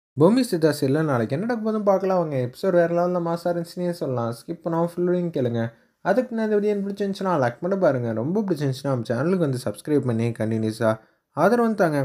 பொம்மி சித்தாஸ் இல்லை நாளைக்கு என்ன நடக்க போதும் பார்க்கலாம் அவங்க எபிசோட் வேறு லெவலில் மாசாக இருந்துச்சுன்னே சொல்லலாம் ஸ்கிப் பண்ணாமல் ஃபுல்லையும் கேளுங்க அதுக்கு நான் இந்த வீடியோ எனக்கு பிடிச்சிருந்துச்சுன்னா லைக் பண்ணி பாருங்கள் ரொம்ப பிடிச்சிருந்துச்சுன்னா நம்ம சேனலுக்கு வந்து சப்ஸ்கிரைப் பண்ணி கண்டினியூஸாக ஆதரவு வந்துட்டாங்க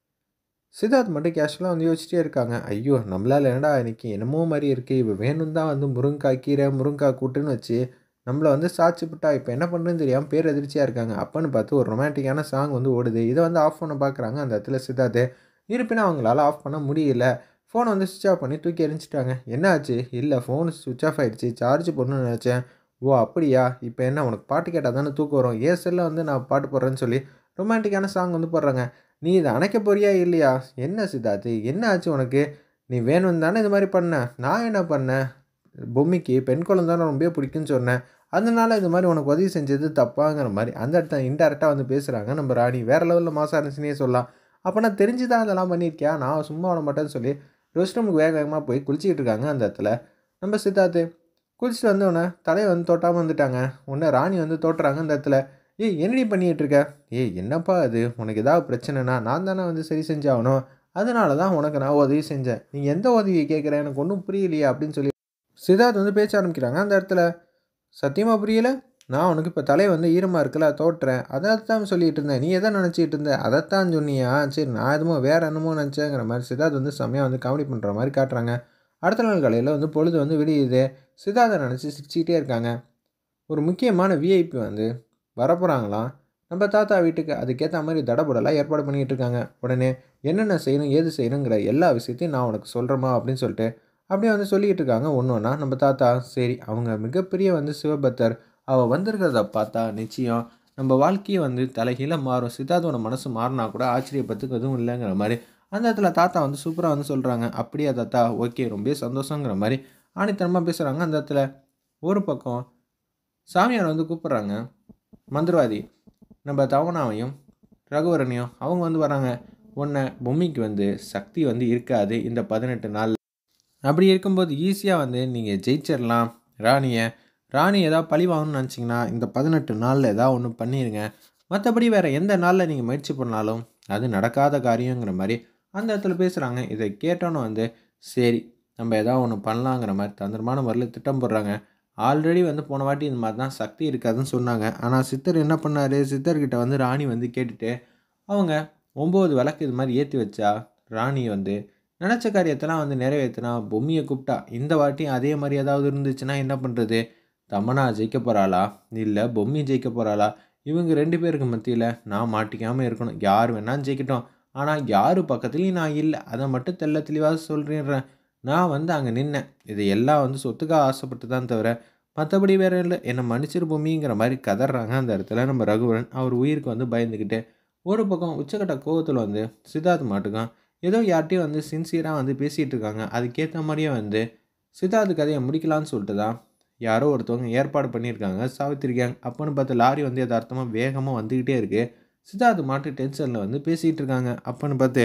சித்தார்த் மட்டும் கேஷுவலாக வந்து யோசிச்சிட்டே இருக்காங்க ஐயோ நம்மளால் என்னடா இன்னைக்கு என்னமோ மாதிரி இருக்குது இப்போ வேணும் தான் வந்து முருங்காய் கீரை முருங்காய் கூட்டுன்னு வச்சு நம்மளை வந்து சாச்சிப்பிட்டா இப்போ என்ன பண்ணுறதுன்னு தெரியாமல் பேர் எதிர்ச்சியாக இருக்காங்க அப்பன்னு பார்த்து ஒரு ரொமான்டிக்கான சாங் வந்து ஓடுது இதை வந்து ஆஃப் பண்ண பார்க்குறாங்க அந்த இடத்துல சித்தார்த்து இருப்பினும் அவங்களால ஆஃப் பண்ண முடியல ஃபோனை வந்து சுவிட்ச் ஆஃப் பண்ணி தூக்கி எரிஞ்சிட்டாங்க என்ன ஆச்சு இல்லை ஃபோன் சுவிட்ச் ஆஃப் ஆகிடுச்சு சார்ஜ் போடணும்னு நினச்சேன் ஓ அப்படியா இப்போ என்ன உனக்கு பாட்டு கேட்டால் தானே தூக்கம் வரும் ஏ செல்லில் வந்து நான் பாட்டு போடுறேன்னு சொல்லி ரொமான்டிக்கான சாங் வந்து போடுறாங்க நீ இதை அணைக்க போறியா இல்லையா என்ன சித்தார்த்து என்ன ஆச்சு உனக்கு நீ வேணும் தானே இது மாதிரி பண்ண நான் என்ன பண்ணேன் பொம்மிக்கு பெண் குழந்தை ரொம்ப பிடிக்குன்னு சொன்னேன் அதனால இது மாதிரி உனக்கு உதவி செஞ்சது தப்பாங்கிற மாதிரி அந்த இடத்த இன்டெரக்டாக வந்து பேசுகிறாங்க நம்ம ராணி வேறு லெவலில் மாசா இருந்துச்சுன்னே சொல்லலாம் அப்போ நான் தெரிஞ்சு தான் அதெல்லாம் பண்ணியிருக்கேன் நான் சும்மா விட மாட்டேன்னு சொல்லி ரெஸ்ட் ரூமுக்கு வேக வேகமாக போய் குளிச்சிக்கிட்டு இருக்காங்க அந்த இடத்துல நம்ம சித்தார்த்து குளிச்சுட்டு வந்தோடனே தலையை வந்து தொட்டாமல் வந்துட்டாங்க உடனே ராணி வந்து தோட்டுறாங்க அந்த இடத்துல ஏய் என்னடி பண்ணிகிட்டு இருக்க ஏய் என்னப்பா அது உனக்கு ஏதாவது பிரச்சனைனா நான் தானே வந்து சரி செஞ்சாகணும் அதனால தான் உனக்கு நான் உதவி செஞ்சேன் நீ எந்த உதவியை கேட்குற எனக்கு ஒன்றும் புரியலையா அப்படின்னு சொல்லி சித்தார்த் வந்து பேச ஆரம்பிக்கிறாங்க அந்த இடத்துல சத்தியமாக புரியல நான் உனக்கு இப்போ தலை வந்து ஈரமாக இருக்கல தோட்டுறேன் அதைத்தான் சொல்லிட்டு இருந்தேன் நீ எதை நினச்சிட்டு இருந்த அதைத்தான் சொன்னியா சரி நான் எதுமோ வேறு என்னமோ நினச்சேங்கிற மாதிரி சித்தார்த் வந்து செம்மையாக வந்து காமெடி பண்ணுற மாதிரி காட்டுறாங்க அடுத்த நாள் காலையில் வந்து பொழுது வந்து விடியுது சித்தார்த்தை நினச்சி சிரிச்சிக்கிட்டே இருக்காங்க ஒரு முக்கியமான விஐபி வந்து வரப்போகிறாங்களாம் நம்ம தாத்தா வீட்டுக்கு அதுக்கேற்ற மாதிரி தடபுடலாக ஏற்பாடு பண்ணிகிட்டு இருக்காங்க உடனே என்னென்ன செய்யணும் ஏது செய்யணுங்கிற எல்லா விஷயத்தையும் நான் உனக்கு சொல்கிறேமா அப்படின்னு சொல்லிட்டு அப்படியே வந்து சொல்லிகிட்டு இருக்காங்க ஒன்று ஒன்றா நம்ம தாத்தா சரி அவங்க மிகப்பெரிய வந்து சிவபக்தர் அவள் வந்திருக்கிறத பார்த்தா நிச்சயம் நம்ம வாழ்க்கையை வந்து தலைகீழ மாறும் சித்தார்த்தோட மனசு மாறினா கூட ஆச்சரியப்பத்துக்கு எதுவும் இல்லைங்கிற மாதிரி அந்த இடத்துல தாத்தா வந்து சூப்பராக வந்து சொல்கிறாங்க அப்படியா தாத்தா ஓகே ரொம்ப சந்தோஷங்கிற மாதிரி ஆணித்தனமாக பேசுகிறாங்க அந்த இடத்துல ஒரு பக்கம் சாமியார் வந்து கூப்பிட்றாங்க மந்திரவாதி நம்ம தவனாவையும் ரகுவரனையும் அவங்க வந்து வராங்க உன்னை பொம்மிக்கு வந்து சக்தி வந்து இருக்காது இந்த பதினெட்டு நாள் அப்படி இருக்கும்போது ஈஸியாக வந்து நீங்கள் ஜெயிச்சிடலாம் ராணியை ராணி ஏதாவது பழி வாங்கணும்னு நினச்சிங்கன்னா இந்த பதினெட்டு நாளில் ஏதாவது ஒன்று பண்ணிடுங்க மற்றபடி வேறு எந்த நாளில் நீங்கள் முயற்சி பண்ணாலும் அது நடக்காத காரியங்கிற மாதிரி அந்த இடத்துல பேசுகிறாங்க இதை கேட்டோன்னு வந்து சரி நம்ம ஏதாவது ஒன்று பண்ணலாங்கிற மாதிரி தந்திரமான முறையில் திட்டம் போடுறாங்க ஆல்ரெடி வந்து போன வாட்டி இந்த மாதிரி தான் சக்தி இருக்காதுன்னு சொன்னாங்க ஆனால் சித்தர் என்ன பண்ணார் சித்தர்கிட்ட வந்து ராணி வந்து கேட்டுட்டு அவங்க ஒம்பது விளக்கு இது மாதிரி ஏற்றி வச்சா ராணி வந்து நினச்ச காரியத்தெல்லாம் வந்து நிறைவேற்றினா பொம்மியை கூப்பிட்டா இந்த வாட்டி அதே மாதிரி ஏதாவது இருந்துச்சுன்னா என்ன பண்ணுறது தமனா ஜெயிக்க போகிறாளா இல்லை பொம்மி ஜெயிக்க போகிறாளா இவங்க ரெண்டு பேருக்கு மத்தியில் நான் மாட்டிக்காமல் இருக்கணும் யார் வேணாலும் ஜெயிக்கட்டும் ஆனால் யார் பக்கத்துலேயும் நான் இல்லை அதை மட்டும் தெல்ல தெளிவாக சொல்கிறேன் நான் வந்து அங்கே நின்னேன் இது எல்லாம் வந்து சொத்துக்காக ஆசைப்பட்டு தான் தவிர மற்றபடி வேறு இல்லை என்னை மன்னிச்சிரு பொம்மிங்கிற மாதிரி கதறாங்க அந்த இடத்துல நம்ம ரகுவரன் அவர் உயிருக்கு வந்து பயந்துக்கிட்டு ஒரு பக்கம் உச்சக்கட்ட கோவத்தில் வந்து சித்தார்த் மாட்டுக்கான் ஏதோ யார்கிட்டையும் வந்து சின்சியராக வந்து பேசிகிட்டு இருக்காங்க அதுக்கேற்ற மாதிரியே வந்து சித்தார்த் கதையை முடிக்கலான்னு சொல்லிட்டு தான் யாரோ ஒருத்தவங்க ஏற்பாடு பண்ணியிருக்காங்க சாவித்திரி கேங் அப்போன்னு பார்த்து லாரி வந்து யதார்த்தமாக வேகமாக வந்துக்கிட்டே இருக்குது சித்தார்த் மாட்டு டென்ஷனில் வந்து பேசிகிட்டு இருக்காங்க அப்போன்னு பார்த்து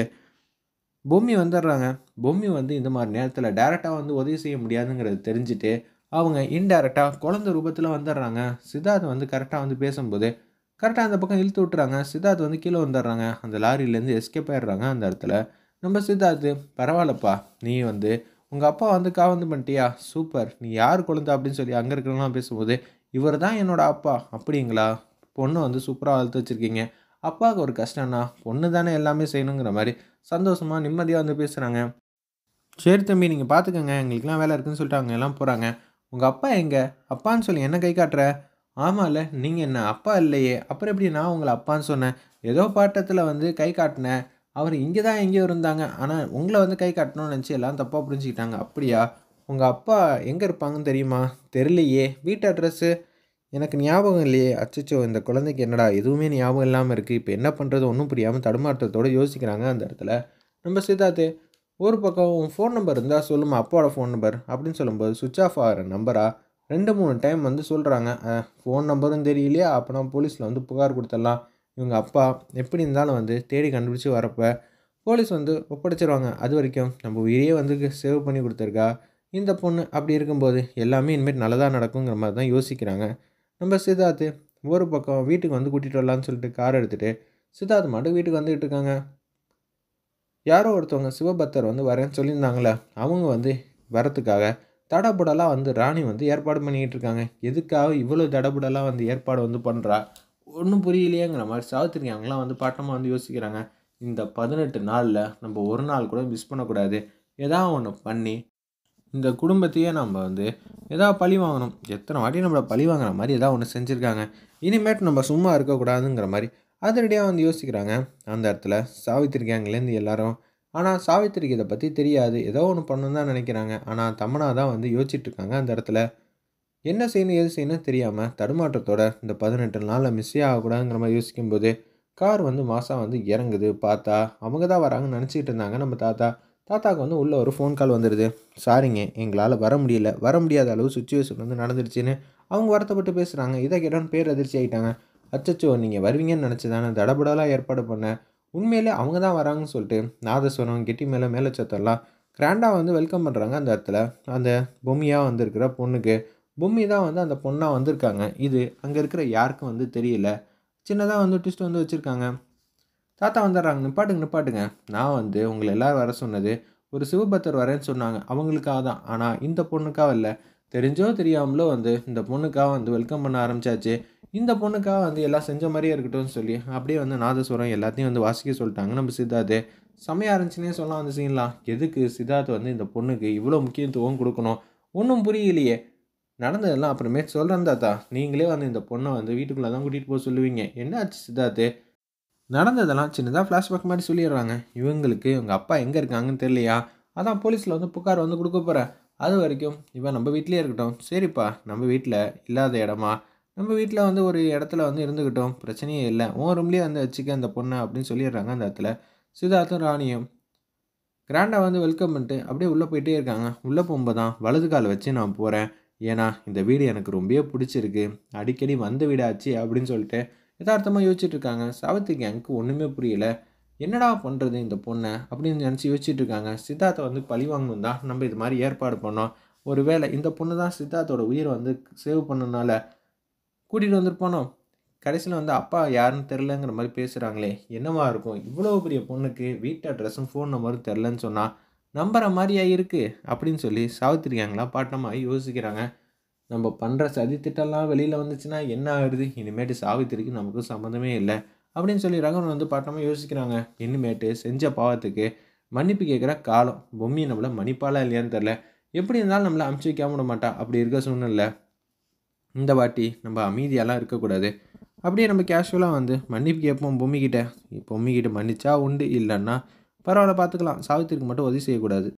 பொம்மி வந்துடுறாங்க பொம்மி வந்து இந்த மாதிரி நேரத்தில் டேரெக்டாக வந்து உதவி செய்ய முடியாதுங்கிறது தெரிஞ்சுட்டு அவங்க இன்டேரக்டாக குழந்த ரூபத்தில் வந்துடுறாங்க சித்தார்த் வந்து கரெக்டாக வந்து பேசும்போது கரெக்டாக அந்த பக்கம் இழுத்து விட்டுறாங்க சித்தார்த் வந்து கீழே வந்துடுறாங்க அந்த லாரியிலேருந்து எஸ்கேப் ஆயிடுறாங்க அந்த இடத்துல நம்ம சித்தார்த்து பரவாயில்லப்பா நீ வந்து உங்கள் அப்பா வந்து காவந்து பண்ணிட்டியா சூப்பர் நீ யார் குழந்தை அப்படின்னு சொல்லி அங்கே இருக்கிறவங்களாம் பேசும்போது இவர் தான் என்னோடய அப்பா அப்படிங்களா பொண்ணு வந்து சூப்பராக வளர்த்து வச்சுருக்கீங்க அப்பாவுக்கு ஒரு கஷ்டம்னா பொண்ணு தானே எல்லாமே செய்யணுங்கிற மாதிரி சந்தோஷமாக நிம்மதியாக வந்து பேசுகிறாங்க சரி தம்பி நீங்கள் பார்த்துக்கோங்க எங்களுக்குலாம் வேலை இருக்குன்னு சொல்லிட்டு அவங்க எல்லாம் போகிறாங்க உங்கள் அப்பா எங்கே அப்பான்னு சொல்லி என்ன கை காட்டுற ஆமாம்ல நீங்கள் என்ன அப்பா இல்லையே அப்புறம் எப்படி நான் உங்களை அப்பான்னு சொன்னேன் ஏதோ பாட்டத்தில் வந்து கை காட்டினேன் அவர் இங்கே தான் எங்கேயோ இருந்தாங்க ஆனால் உங்களை வந்து கை காட்டணும்னு நினச்சி எல்லாம் தப்பாக புரிஞ்சுக்கிட்டாங்க அப்படியா உங்கள் அப்பா எங்கே இருப்பாங்கன்னு தெரியுமா தெரியலையே வீட்டு அட்ரஸ்ஸு எனக்கு ஞாபகம் இல்லையே அச்சச்சோ இந்த குழந்தைக்கு என்னடா எதுவுமே ஞாபகம் இல்லாமல் இருக்குது இப்போ என்ன பண்ணுறது ஒன்றும் புரியாமல் தடுமாற்றத்தோடு யோசிக்கிறாங்க அந்த இடத்துல நம்ம சித்தார்த்து ஒரு பக்கம் உன் ஃபோன் நம்பர் இருந்தால் சொல்லுமா அப்பாவோட ஃபோன் நம்பர் அப்படின்னு சொல்லும்போது சுவிட்ச் ஆஃப் ஆகிற நம்பரா ரெண்டு மூணு டைம் வந்து சொல்கிறாங்க ஃபோன் நம்பரும் தெரியலையா அப்போனா போலீஸில் வந்து புகார் கொடுத்துடலாம் இவங்க அப்பா எப்படி இருந்தாலும் வந்து தேடி கண்டுபிடிச்சி வரப்போ போலீஸ் வந்து ஒப்படைச்சிருவாங்க அது வரைக்கும் நம்ம உயிரையே வந்து சேவ் பண்ணி கொடுத்துருக்கா இந்த பொண்ணு அப்படி இருக்கும்போது எல்லாமே இனிமேல் நல்லதாக நடக்குங்கிற மாதிரி தான் யோசிக்கிறாங்க நம்ம சித்தார்த்து ஒரு பக்கம் வீட்டுக்கு வந்து கூட்டிகிட்டு வரலான்னு சொல்லிட்டு கார் எடுத்துகிட்டு சித்தார்த் மட்டும் வீட்டுக்கு வந்துக்கிட்டு இருக்காங்க யாரோ ஒருத்தவங்க சிவபக்தர் வந்து வரேன்னு சொல்லியிருந்தாங்களே அவங்க வந்து வரத்துக்காக தடபுடலாக வந்து ராணி வந்து ஏற்பாடு பண்ணிக்கிட்டு இருக்காங்க எதுக்காக இவ்வளோ தடபுடலாக வந்து ஏற்பாடு வந்து பண்ணுறா ஒன்றும் புரியலையேங்கிற மாதிரி சாவித்திரி அவங்களாம் வந்து பாட்டமாக வந்து யோசிக்கிறாங்க இந்த பதினெட்டு நாளில் நம்ம ஒரு நாள் கூட மிஸ் பண்ணக்கூடாது ஏதாவது ஒன்று பண்ணி இந்த குடும்பத்தையே நம்ம வந்து ஏதாவது பழி வாங்கணும் எத்தனை வாட்டி நம்மளை பழி வாங்குற மாதிரி ஏதாவது ஒன்று செஞ்சுருக்காங்க இனிமேட்டு நம்ம சும்மா இருக்கக்கூடாதுங்கிற மாதிரி அதிரடியாக வந்து யோசிக்கிறாங்க அந்த இடத்துல சாவித்திரி கேங்லேருந்து எல்லாரும் ஆனால் சாவித்திரிக்கு இதை பற்றி தெரியாது ஏதோ ஒன்று பண்ணணும் தான் நினைக்கிறாங்க ஆனால் தமனா தான் வந்து யோசிச்சுட்டு இருக்காங்க அந்த இடத்துல என்ன செய்யணும் எது செய்யணும் தெரியாமல் தடுமாற்றத்தோட இந்த பதினெட்டு நாளில் மிஸ்ஸே ஆகக்கூடாதுங்கிற மாதிரி யோசிக்கும்போது கார் வந்து மாதம் வந்து இறங்குது பார்த்தா அவங்க தான் வராங்கன்னு நினச்சிக்கிட்டு இருந்தாங்க நம்ம தாத்தா தாத்தாவுக்கு வந்து உள்ளே ஒரு ஃபோன் கால் வந்துடுது சாரிங்க எங்களால் வர முடியல வர முடியாத அளவு சுச்சுவேஷன் வந்து நடந்துருச்சுன்னு அவங்க வருத்தப்பட்டு பேசுகிறாங்க இதை கேட்டோன்னு பேர் அதிர்ச்சி ஆகிட்டாங்க அச்சச்சோ நீங்கள் வருவீங்கன்னு நினச்சி தானே தடபுடலாக ஏற்பாடு பண்ணேன் உண்மையிலே அவங்க தான் வராங்கன்னு சொல்லிட்டு நாதஸ்வரம் கெட்டி மேலே மேலே சத்தெல்லாம் கிராண்டாக வந்து வெல்கம் பண்ணுறாங்க அந்த இடத்துல அந்த பொம்மியாக வந்திருக்கிற பொண்ணுக்கு பொம்மி தான் வந்து அந்த பொண்ணாக வந்திருக்காங்க இது அங்கே இருக்கிற யாருக்கும் வந்து தெரியல சின்னதாக வந்து ட்விஸ்ட் வந்து வச்சுருக்காங்க தாத்தா வந்துடுறாங்க நிப்பாட்டுங்க நிப்பாட்டுங்க நான் வந்து உங்களை எல்லோரும் வர சொன்னது ஒரு சிவபக்தர் வரேன்னு சொன்னாங்க அவங்களுக்காக தான் ஆனால் இந்த பொண்ணுக்காக இல்லை தெரிஞ்சோ தெரியாமலோ வந்து இந்த பொண்ணுக்காக வந்து வெல்கம் பண்ண ஆரம்பிச்சாச்சு இந்த பொண்ணுக்காக வந்து எல்லாம் செஞ்ச மாதிரியே இருக்கட்டும்னு சொல்லி அப்படியே வந்து நாதஸ்வரம் எல்லாத்தையும் வந்து வாசிக்க சொல்லிட்டாங்க நம்ம சித்தார்த்து செமையாக இருந்துச்சுன்னே சொல்லலாம் அந்த சீன்லாம் எதுக்கு சித்தார்த் வந்து இந்த பொண்ணுக்கு இவ்வளோ முக்கியத்துவம் கொடுக்கணும் ஒன்றும் புரியலையே நடந்ததெல்லாம் அப்புறமே சொல்கிறேன் தாத்தா நீங்களே வந்து இந்த பொண்ணை வந்து வீட்டுக்குள்ளே தான் கூட்டிகிட்டு போக சொல்லுவீங்க என்ன ஆச்சு சித்தார்த்து நடந்ததெல்லாம் சின்னதாக ஃப்ளாஷ்பேக் மாதிரி சொல்லிடுறாங்க இவங்களுக்கு இவங்க அப்பா எங்கே இருக்காங்கன்னு தெரியலையா அதான் போலீஸில் வந்து புகார் வந்து கொடுக்க போகிறேன் அது வரைக்கும் இவன் நம்ம வீட்லேயே இருக்கட்டும் சரிப்பா நம்ம வீட்டில் இல்லாத இடமா நம்ம வீட்டில் வந்து ஒரு இடத்துல வந்து இருந்துக்கிட்டோம் பிரச்சனையே இல்லை உன் ரூம்லேயே வந்து வச்சுக்க அந்த பொண்ணை அப்படின்னு சொல்லிடுறாங்க அந்த இடத்துல சித்தார்த்தும் ராணியும் கிராண்டாக வந்து வெல்கம் பண்ணிட்டு அப்படியே உள்ளே போயிட்டே இருக்காங்க உள்ளே போகும்போது தான் வலது கால் வச்சு நான் போகிறேன் ஏன்னா இந்த வீடு எனக்கு ரொம்பவே பிடிச்சிருக்கு அடிக்கடி வந்த வீடாச்சு அப்படின்னு சொல்லிட்டு யதார்த்தமாக யோசிச்சுட்டு இருக்காங்க சாவித்திரி கேங்க்கு ஒன்றுமே புரியல என்னடா பண்ணுறது இந்த பொண்ணை அப்படின்னு நினச்சி யோசிச்சுட்டு இருக்காங்க சித்தார்த்தை வந்து பழி வாங்கணும் தான் நம்ம இது மாதிரி ஏற்பாடு பண்ணோம் ஒரு வேளை இந்த பொண்ணு தான் சித்தார்த்தோட உயிரை வந்து சேவ் பண்ணனால கூட்டிகிட்டு வந்திருப்பானோ கடைசியில் வந்து அப்பா யாருன்னு தெரிலங்கிற மாதிரி பேசுகிறாங்களே என்னவா இருக்கும் இவ்வளோ பெரிய பொண்ணுக்கு வீட்டு அட்ரஸும் ஃபோன் நம்பரும் தெரிலன்னு சொன்னால் நம்புற மாதிரியா இருக்குது அப்படின்னு சொல்லி சாவித்திரி கேங்லாம் பாட்டமாக யோசிக்கிறாங்க நம்ம பண்ணுற சதி திட்டம்லாம் வெளியில் வந்துச்சுன்னா என்ன ஆகுது இனிமேட்டு சாவித்திரிக்கு நமக்கு சம்மந்தமே இல்லை அப்படின்னு சொல்லி ரகவன் வந்து பாட்டமாக யோசிக்கிறாங்க இனிமேட்டு செஞ்ச பாவத்துக்கு மன்னிப்பு கேட்குற காலம் பொம்மி நம்மளை மன்னிப்பாலா இல்லையான்னு தெரில எப்படி இருந்தாலும் நம்மளை அமுச்சு வைக்காம விட மாட்டா அப்படி இருக்க சூழ்நிலை இந்த வாட்டி நம்ம அமைதியாலாம் இருக்கக்கூடாது அப்படியே நம்ம கேஷுவலாக வந்து மன்னிப்பு கேட்போம் பொம்மிக்கிட்ட பொம்மிக்கிட்ட மன்னிச்சா உண்டு இல்லைன்னா பரவாயில்ல பார்த்துக்கலாம் சாவித்திரிக்கு மட்டும் உதவி செய்யக்கூடாது